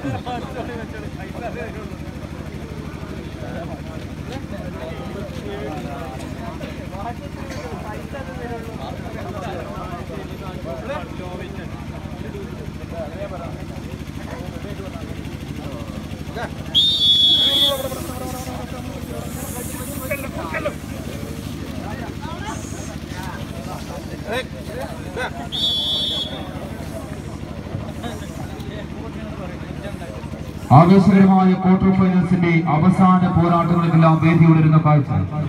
ആവേശകരമായ ക്വാർട്ടർ ഫൈനൽസിന്റെ അവസാന പോരാട്ടങ്ങൾക്കെല്ലാം വേദിയോടിരുന്ന കാഴ്ച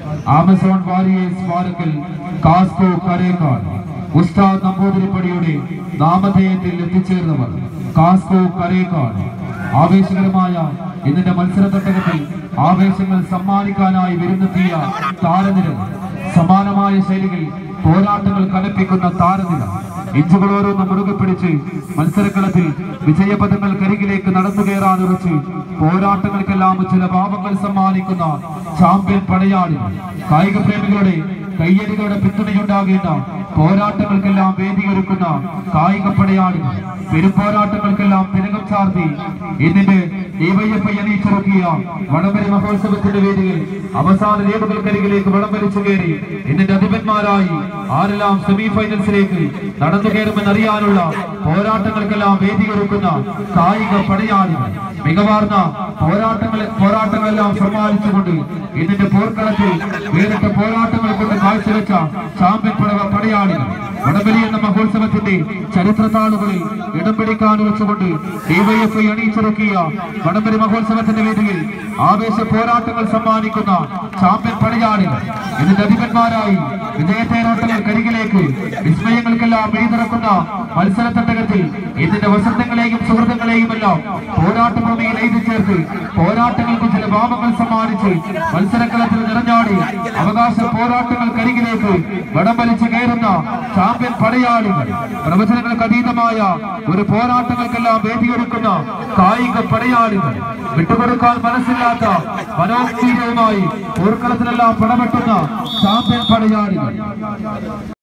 ആമസോൺ വാരിയേഴ്സ് വാരക്കൽ കാസ്കോ കരേക്കാട് ഉസ്താദ് നമ്പൂതിരിപ്പടിയുടെ നാമധേയത്തിൽ എത്തിച്ചേർന്നവർ കാസ്കോ കരേക്കാട് ആവേശകരമായ ഇതിന്റെ മത്സര തട്ടകത്തിൽ ആവേശങ്ങൾ സമ്മാനിക്കാനായി വിരുന്നെത്തിയ താരനിര സമാനമായ ശൈലികൾ പോരാട്ടങ്ങൾ കലപ്പിക്കുന്ന താരനിര ഇഞ്ചുകൾ ഓരോന്ന് മുറുകെ പിടിച്ച് മത്സരക്കളത്തിൽ വിജയപദങ്ങൾ കരികിലേക്ക് നടന്നു കയറാൻ ഉറച്ച് പോരാട്ടങ്ങൾക്കെല്ലാം ചില ഭാവങ്ങൾ സമ്മാനിക്കുന്ന ചാമ്പ്യൻ പടയാളികൾ കായിക പ്രേമികളുടെ കയ്യടികളുടെ പിന്തുണയുണ്ടാകേണ്ട പോരാട്ടങ്ങൾക്കെല്ലാം വേദിയൊരുക്കുന്ന കായിക പടയാളികൾ പെരുമ്പോരാട്ടങ്ങൾക്കെല്ലാം തിരകം ചാർത്തി ഇതിന്റെ ഡിവൈഎഫ്ഐ അണിയിച്ചിറക്കിയ വടംവലി മഹോത്സവത്തിന്റെ വേദിയിൽ അവസാന രേഖകൾക്കരികിലേക്ക് വടം വലിച്ചു കയറി ഇതിന്റെ അധിപന്മാരായി ആരെല്ലാം സെമി ഫൈനൽസിലേക്ക് നടന്നു കയറുമെന്നറിയാനുള്ള പോരാട്ടങ്ങൾക്കെല്ലാം വേദിയൊരുക്കുന്ന കായിക പടയാളികൾ മികവാർന്ന പോരാട്ടങ്ങൾ പോരാട്ടങ്ങളെല്ലാം സമ്മാനിച്ചുകൊണ്ട് ഇതിന്റെ പോർക്കളത്തിൽ വേറിട്ട പോരാട്ടങ്ങൾ കൊണ്ട് കാഴ്ചവെച്ച ചാമ്പ്യൻ പടവ പടയാളികൾ വടംവലി എന്ന മഹോത്സവത്തിന്റെ ചരിത്രത്താളുകളിൽ ഇടം പിടിക്കാൻ വെച്ചുകൊണ്ട് ഡിവൈഎഫ്ഐ അണിയിച്ചിറക്കിയ വടംവലി മഹോത്സവത്തിന്റെ വേദിയിൽ ആവേശ പോരാട്ടങ്ങൾ സമ്മാനിക്കുന്ന ചാമ്പ്യൻ പടയാളികൾ ഇതിന്റെ അധിപന്മാരായി വിജയത്തേരോട്ടങ്ങൾ കരികിലേക്ക് വിസ്മയങ്ങൾക്കെല്ലാം എഴുതിറക്കുന്ന മത്സരത്തട്ടകത്തിൽ ഇതിന്റെ വസന്തങ്ങളെയും സുഹൃത്തുക്കളെയും എല്ലാം പോരാട്ടഭൂമിയിൽ എഴുതി ചേർത്ത് പോരാട്ടങ്ങൾക്ക് ചില ഭാവങ്ങൾ സമ്മാനിച്ച് മത്സരക്കളത്തിൽ നിറഞ്ഞാടി അവകാശ പോരാട്ടങ്ങൾ കരികിലേക്ക് വടം വലിച്ചു കയറുന്ന ചാമ്പ്യൻ പടയാളികൾ പ്രവചനങ്ങൾക്ക് അതീതമായ ഒരു പോരാട്ടങ്ങൾക്കെല്ലാം വേദിയൊരുക്കുന്ന കായിക പടയാളികൾ വിട്ടുകൊടുക്കാൻ മനസ്സില്ലാത്ത മനോധീരവുമായി പോർക്കളത്തിലെല്ലാം പടപെട്ടുന്ന ചാമ്പ്യൻ പടയാളികൾ